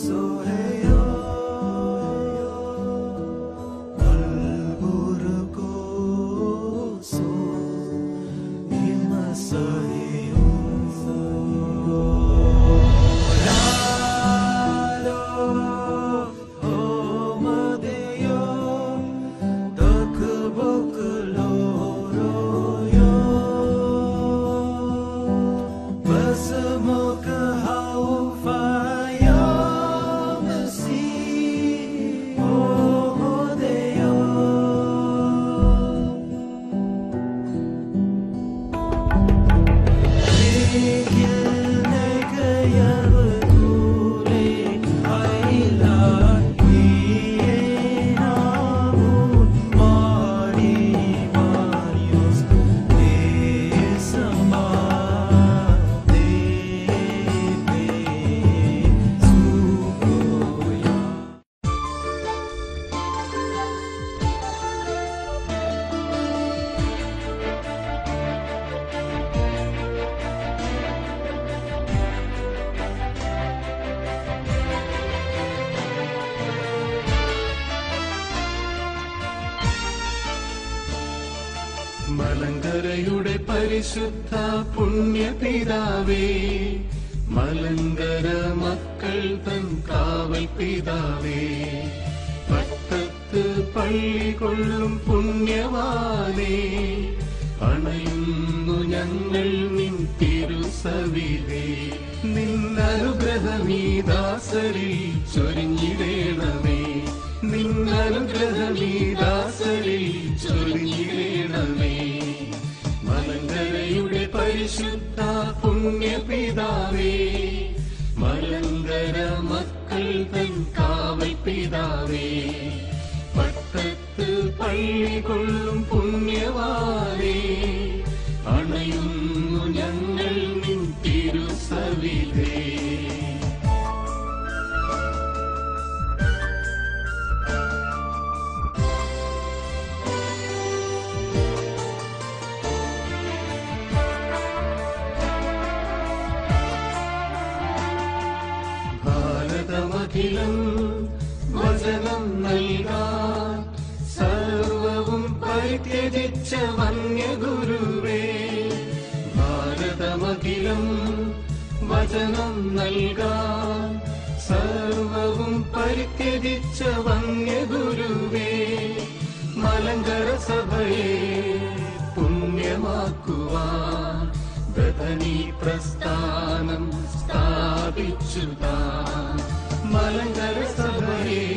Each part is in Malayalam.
മലങ്കരയുടെ പരിശുദ്ധ പുണ്യപിതാവേ മലങ്കര മക്കൾ തൻ കാവൽ പിതാവേ പട്ടത്ത് പള്ളി കൊള്ളും പുണ്യവാനേ അണയുന്നു ഞങ്ങൾ നിൻ തിരുസവിതേ നിന്നനുഗ്രഹമീ ദാസരിൽ ചൊരിഞ്ഞിടേണമേ നിന്നനുഗ്രഹമീ ദാസരിൽ ചൊരിഞ്ഞിടേണമേ മലങ്കരയുടെ പരിശുദ്ധ പുണ്യപിതാവേ മലങ്കര മക്കൾ തൻ കാവൽ പിതാവേ പട്ടത്ത് പള്ളി കൊള്ളും പുണ്യവാനേ അണയുന്നു ഞങ്ങൾ നിൻ തിരുസവിധേ ഭാരതമഖിലം വചനം നൽകാൻ സർവവും പരിത്യജിച്ച വന്യഗുരുവേ ഭാരതമഖിലം വചനം നൽകാൻ സർവവും പരിത്യജിച്ച വന്യഗുരുവേ മലങ്കര സഭയെ പുണ്യമാക്കുവാൻ ബദനി പ്രസ്ഥാനം സ്ഥാപിച്ചു താൻ മലങ്കര സഭയെ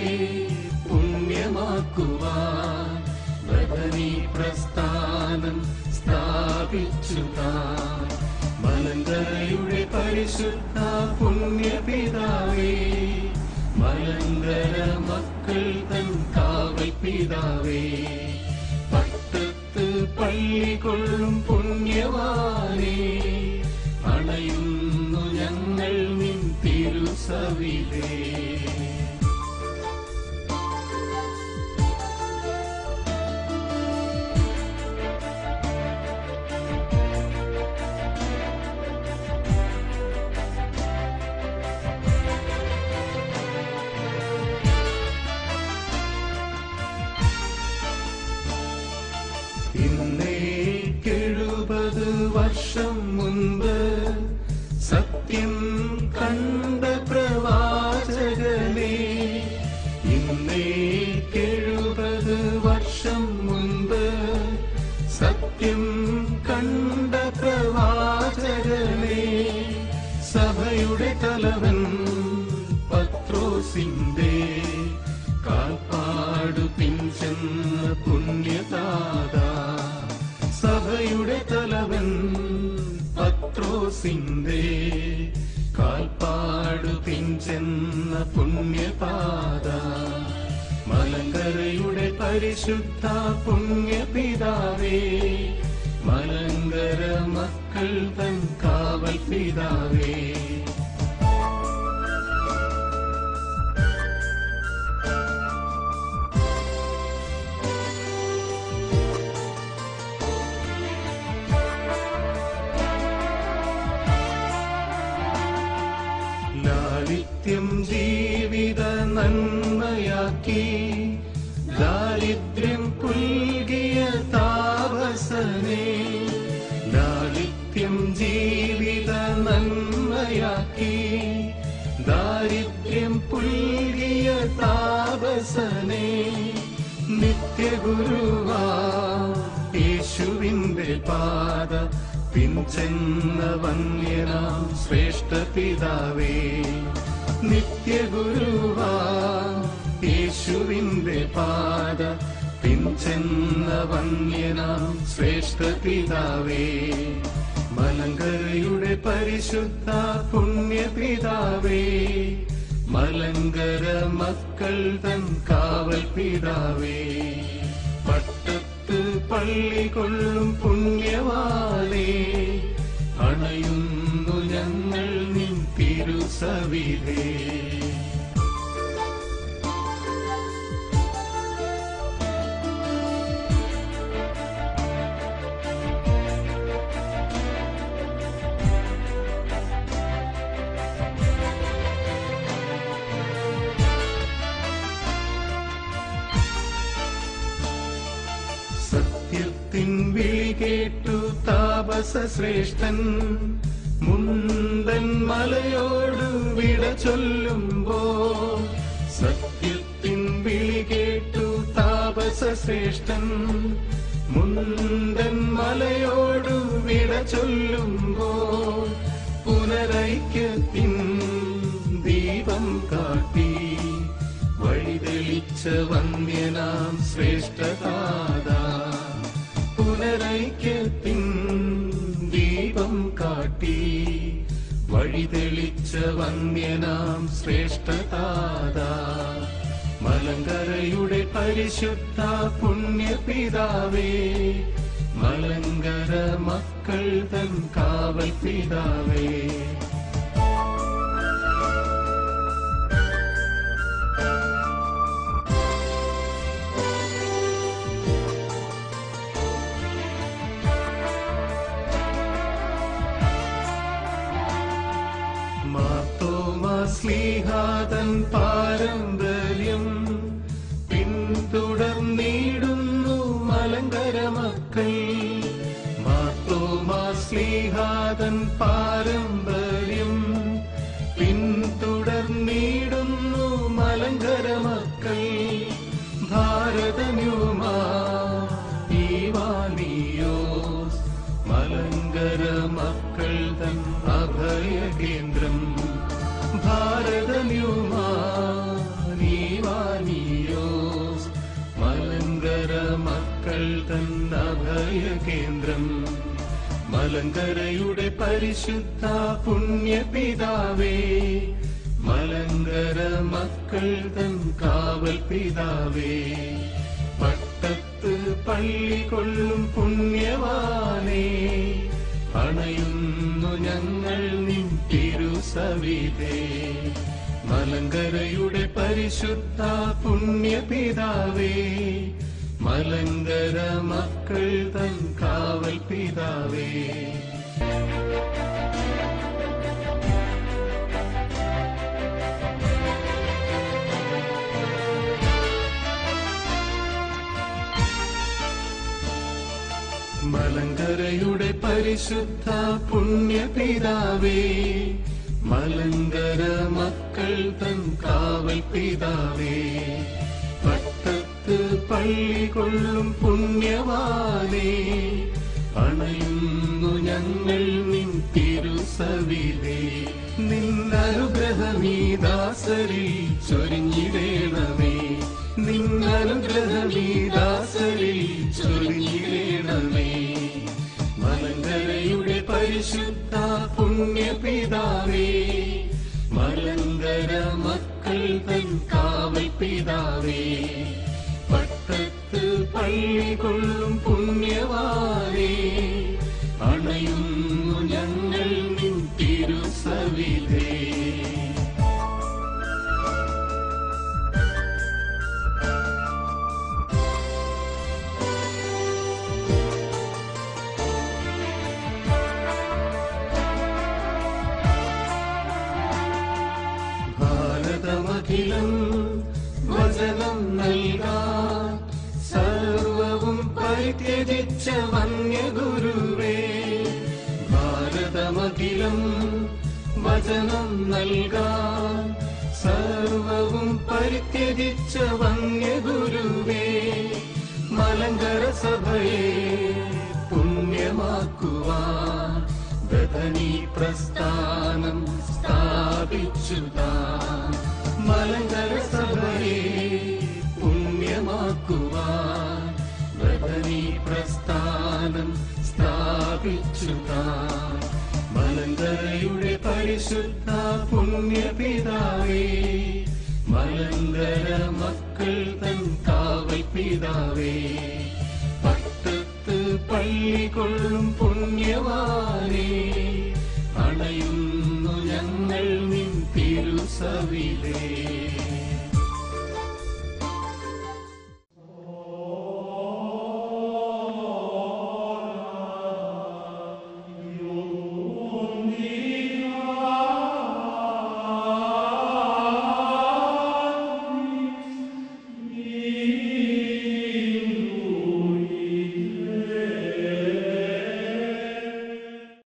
പുണ്യമാക്കുവാൻ ബദനി പ്രസ്ഥാനം സ്ഥാപിച്ചു താൻ മലങ്കരയുടെ പരിശുദ്ധ പുണ്യപിതാവേ മലങ്കര മക്കൾ തൻ കാവൽ പിതാവേ പട്ടത്ത് പള്ളി കൊള്ളും പുണ്യവാനേ അണയുന്നു ഞങ്ങൾ നിൻ തിരുസവിതേ ഇന്നേക്കെഴുപത് വർഷം മുൻപ് സത്യം കണ്ട പ്രവാചകനെ ഇന്നേക്കെഴുപത് വർഷം മുൻപ് സത്യം കണ്ട പ്രവാചകനെ സഭയുടെ തലവൻ പത്രോസിന്റെ കാൽപ്പാടു പിൻചെന്ന പുണ്യതാത സഭയുടെ തലവൻ പത്രോസിന്റെ കാൽപ്പാടു പിൻചെന്ന പുണ്യപാത മലങ്കരയുടെ പരിശുദ്ധ പുണ്യപിതാവേ മലങ്കര മക്കൾ തൻ കാവൽ പിതാവേ ലാലിത്യം ജീവ നന്മയാക്കി ദാരിദ്ര്യം പുൽകിയ താപസനെ ലാളിത്യം ജീവിത നന്മയാക്കി ദാരിദ്ര്യം പുൽകിയ താപസനെ നിത്യഗുരുവാ യേശുവിന്റെ പാത പിഞ്ചെന്ന വന്യനാം ശ്രേഷ്ഠ പിതാവേ നിത്യഗുരുവാ യേശുവിന്റെ പാത പിഞ്ചെന്ന വന്യനാം ശ്രേഷ്ഠ പിതാവേ മലങ്കരയുടെ പരിശുദ്ധ പുണ്യപിതാവേ മലങ്കര മക്കൾ തൻ കാവൽ പിതാവേ പട്ടത്ത് പള്ളി കൊള്ളും പുണ്യവാനേ അണയുന്നു ഞങ്ങൾ നിൻ തിരുസവിധേ സത്യത്തിൻ വിളി കേട്ടു താപസ ശ്രേഷ്ഠൻ മുണ്ടൻ മലയോട് വിട ചൊല്ലുമ്പോ സത്യത്തിൻ വിളി കേട്ടു താപസ ശ്രേഷ്ഠൻ മുണ്ടൻ മലയോട് വിട ചൊല്ലുമ്പോ പുനരൈക്യത്തിൻ ദീപം കാട്ടി വഴിതെളിച്ച വന്യനാം ശ്രേഷ്ഠതാത പുനരൈക്യത്തിൻ ദീപം കാട്ടി വഴിതെളിച്ച വന്യനാം ശ്രേഷ്ഠതാത മലങ്കരയുടെ പരിശുദ്ധ പുണ്യപിതാവേ മലങ്കര മക്കൾ തൻ കാവൽ പിതാവേ മാർത്തോമാസ്ലീഹാതൻ പാരമ്പര്യം പിന്തുടർന്നിടുന്നു മലങ്കര മക്കൾ മാർത്തോമാസ്ലീഹാതൻ പാരമ്പര്യം പിന്തുടർന്നിടുന്നു മലങ്കര മക്കൾ ഭാരതന്യൂമാ ഈവാനിയോസ് മലങ്കര മക്കൾ തൻ അഭയകേന്ദ്രം ഭാരതന്യൂമാനീവാനിയോസ് മലങ്കര മക്കൾ തൻ അഭയകേന്ദ്രം മലങ്കരയുടെ പരിശുദ്ധ പുണ്യപിതാവേ മലങ്കര മക്കൾ തൻ കാവൽ പിതാവേ പട്ടത്ത് പള്ളി കൊള്ളും പുണ്യവാനേ അണയുന്നു ഞങ്ങൾ നിൻ തിരുസവിധേ മലങ്കരയുടെ പരിശുദ്ധ പുണ്യപിതാവേ മലങ്കര മക്കൾ തൻ കാവൽ പിതാവേ മലങ്കരയുടെ പരിശുദ്ധ പുണ്യപിതാവേ മലങ്കര മക്കൾ തൻ കാവൽ പിതാവേ പട്ടത്ത് പള്ളി കൊള്ളും പുണ്യവാനേ അണയുന്നു ഞങ്ങൾ നിൻ തിരുസവിധേ നിന്നനുഗ്രഹമീ ദാസരിൽ ചൊരിഞ്ഞിടേണമേ നിന്നനുഗ്രഹമീ ദാസരിൽ ചൊരിഞ്ഞിടേണമേ മലങ്കരയുടെ പരിശുദ്ധ പുണ്യപിതാവേ മലങ്കര മക്കൾ തൻ കാവൽ പിതാവേ പട്ടത്ത് പള്ളി കൊള്ളും പുണ്യവാനേ അണയുന്നു ഞങ്ങൾ നിൻ തിരുസവിധേ ഭാരതമഖില വചനമഖിലം വചനം നൽകാൻ സർവവും പരിത്യജിച്ച വന്യഗുരുവേ ഭാരതമഖിലം വചനം നൽകാൻ സർവവും പരിത്യജിച്ച വന്യഗുരുവേ മലങ്കര സഭയെ പുണ്യമാക്കുവാൻ ബദനി പ്രസ്ഥാനം സ്ഥാപിച്ചു താൻ മലങ്കര സഭയെ പുണ്യമാക്കുവാൻ ബദനി പ്രസ്ഥാനം സ്ഥാപിച്ചു താൻ മലങ്കരയുടെ പരിശുദ്ധ പുണ്യപിതാവേ മലങ്കര മക്കൾ തൻ കാവൽ പിതാവേ പട്ടത്ത് പള്ളി കൊള്ളും പുണ്യവാനേ